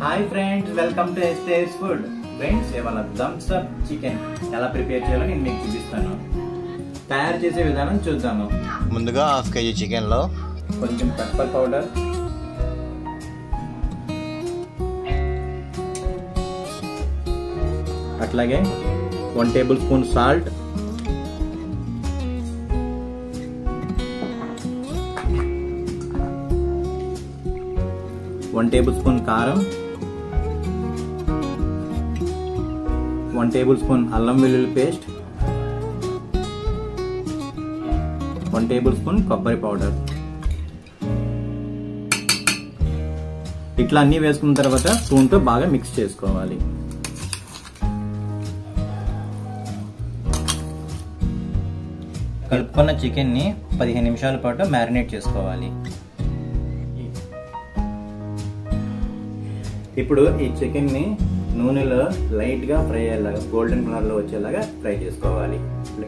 hi friends welcome to ఎస్టేస్ food friends ఇవాళ Thums Up chicken ఎలా ప్రిపేర్ చేయాలో నేను మీకు చూపిస్తాను తయారు చేసే విధానం చూద్దాము ముందుగా హాఫ్ కేజీ చికెన్లో కొంచెం పెప్పర్ పౌడర్ అట్లాగే one tablespoon salt one tablespoon కారం వన్ టేబుల్ స్పూన్ అల్లం వెల్లుల్లి పేస్ట్ వన్ టేబుల్ స్పూన్ కొబ్బరి పౌడర్ ఇట్లా అన్ని వేసుకున్న తర్వాత స్పూన్తో బాగా మిక్స్ చేసుకోవాలి కలుపుకున్న చికెన్ని పదిహేను నిమిషాల పాటు మ్యారినేట్ చేసుకోవాలి ఇప్పుడు ఈ చికెన్ని నూనెలో లైట్గా ఫ్రై అయ్యేలాగా గోల్డెన్ కలర్లో వచ్చేలాగా ఫ్రై చేసుకోవాలి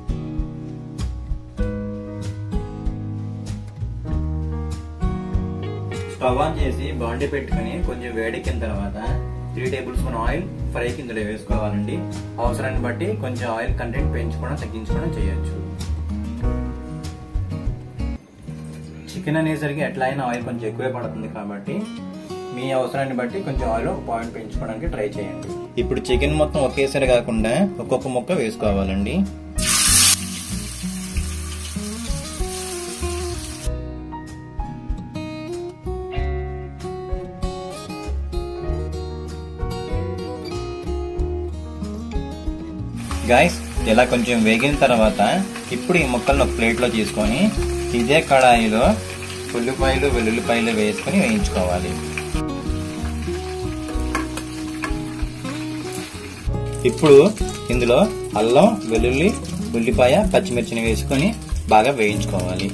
స్టవ్ ఆన్ చేసి బాండి పెట్టుకుని కొంచెం వేడెక్కిన తర్వాత three tablespoon oil fry కిందలో వేసుకోవాలండి అవసరాన్ని బట్టి కొంచెం ఆయిల్ కంటెంట్ పెంచుకోవడం తగ్గించుకోవడం చేయొచ్చు చికెన్ అనేసరికి ఎట్లా అయినా ఆయిల్ కొంచెం ఎక్కువే పడుతుంది కాబట్టి మీ అవసరాన్ని బట్టి కొంచెం ఆయిల్ ఒక పాయింట్ పెంచుకోవడానికి ట్రై చేయండి ఇప్పుడు చికెన్ మొత్తం ఒకేసారి కాకుండా ఒక్కొక్క ముక్క వేసుకోవాలండి గాయస్ ఇలా కొంచెం వేగిన తర్వాత ఇప్పుడు ఈ ముక్కలను ఒక ప్లేట్లో తీసుకొని ఇదే కడాయిలో ఉల్లిపాయలు వెల్లుల్లిపాయలు వేసుకొని వేయించుకోవాలి ఇప్పుడు ఇందులో అల్లం వెల్లుల్లి ఉల్లిపాయ పచ్చిమిర్చిని వేసుకొని బాగా వేయించుకోవాలి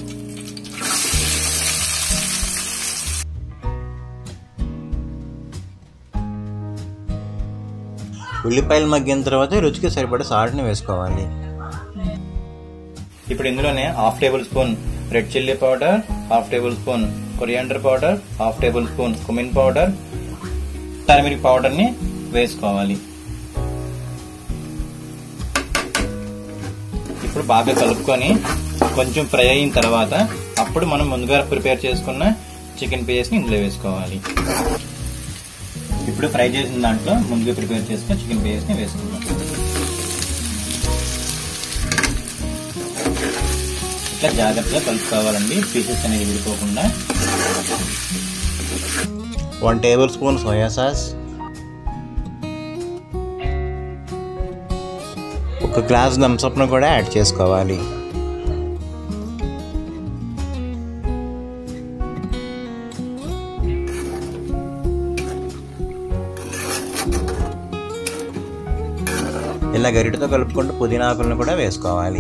ఉల్లిపాయలు మగ్గిన తర్వాత రుచికి సరిపడే సాల్ట్ని వేసుకోవాలి ఇప్పుడు ఇందులోనే half tablespoon red chilli powder half tablespoon coriander powder half tablespoon cumin powder turmeric powder ని వేసుకోవాలి ఇప్పుడు బాగా కలుపుకొని కొంచెం ఫ్రై అయిన తర్వాత అప్పుడు మనం ముందుగా ప్రిపేర్ చేసుకున్న చికెన్ పేస్ట్ ని ఇందులో వేసుకోవాలి ఇప్పుడు ఫ్రై చేసిన దాంట్లో ముందుగా ప్రిపేర్ చేసుకున్న చికెన్ పేస్ట్ ని వేసుకుందాం ఇట్లా జాగ్రత్తగా కలుపుకోవాలండి పీసెస్ అనేది విడిపోకుండా one tablespoon soya sauce ఒక గ్లాస్ థమ్స్అప్ను కూడా యాడ్ చేసుకోవాలి ఇలా గరిటతో కలుపుకుంటూ పుదీనా ఆకులను కూడా వేసుకోవాలి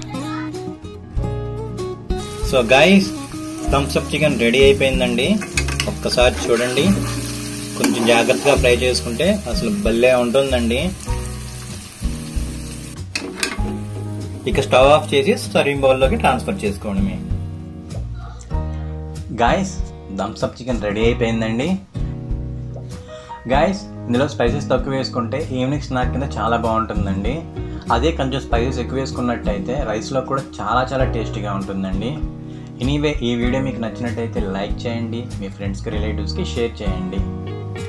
so guys Thums Up chicken ready అయిపోయిందండి ఒక్కసారి చూడండి కొంచెం జాగ్రత్తగా ఫ్రై చేసుకుంటే అసలు భలే ఉంటుందండి ఇక స్టవ్ ఆఫ్ చేసి సర్వింగ్ బౌల్లోకి ట్రాన్స్ఫర్ చేసుకోండి guys Thums Up chicken ready అయిపోయిందండి గాయస్ ఇందులో స్పైసెస్ తక్కువ వేసుకుంటే ఈవినింగ్ స్నాక్ కింద చాలా బాగుంటుందండి అదే కొంచెం స్పైసెస్ ఎక్కువ వేసుకున్నట్టయితే రైస్లో కూడా చాలా చాలా టేస్టీగా ఉంటుందండి ఎనీవే ఈ వీడియో మీకు నచ్చినట్టయితే లైక్ చేయండి మీ ఫ్రెండ్స్కి రిలేటివ్స్కి షేర్ చేయండి